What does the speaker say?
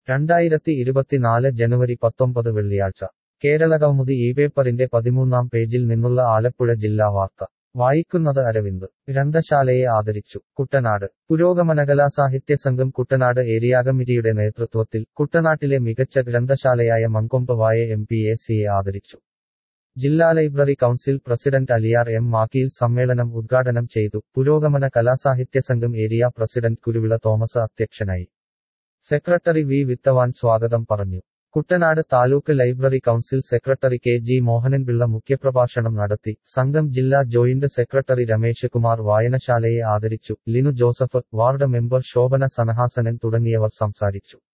രണ്ടായിരത്തി ഇരുപത്തിനാല് ജനുവരി പത്തൊമ്പത് വെള്ളിയാഴ്ച കേരളകൗമുദി ഈ പേപ്പറിന്റെ പതിമൂന്നാം പേജിൽ നിന്നുള്ള ആലപ്പുഴ ജില്ലാ വാർത്ത വായിക്കുന്നത് അരവിന്ദ് ഗ്രന്ഥശാലയെ ആദരിച്ചു കുട്ടനാട് പുരോഗമന കലാസാഹിത്യ സംഘം കുട്ടനാട് ഏരിയ കമ്മിറ്റിയുടെ നേതൃത്വത്തിൽ കുട്ടനാട്ടിലെ മികച്ച ഗ്രന്ഥശാലയായ മങ്കൊമ്പ് വായ എം പി എ സിയെ ആദരിച്ചു ജില്ലാ library council president Aliyar M മാക്കിയിൽ സമ്മേളനം ഉദ്ഘാടനം ചെയ്തു പുരോഗമന കലാസാഹിത്യ സംഘം ഏരിയ പ്രസിഡന്റ് കുരുവിള തോമസ് അധ്യക്ഷനായി സെക്രട്ടറി വി വിത്തവാൻ സ്വാഗതം പറഞ്ഞു Kuttanad taluk library council secretary K G Mohananpillai മുഖ്യപ്രഭാഷണം നടത്തി സംഘം ജില്ലാ ജോയിന്റ് സെക്രട്ടറി രമേശ് കുമാർ വായനശാലയെ ആദരിച്ചു Linu Joseph ward member Shobhana സനഹാസനൻ തുടങ്ങിയവർ സംസാരിച്ചു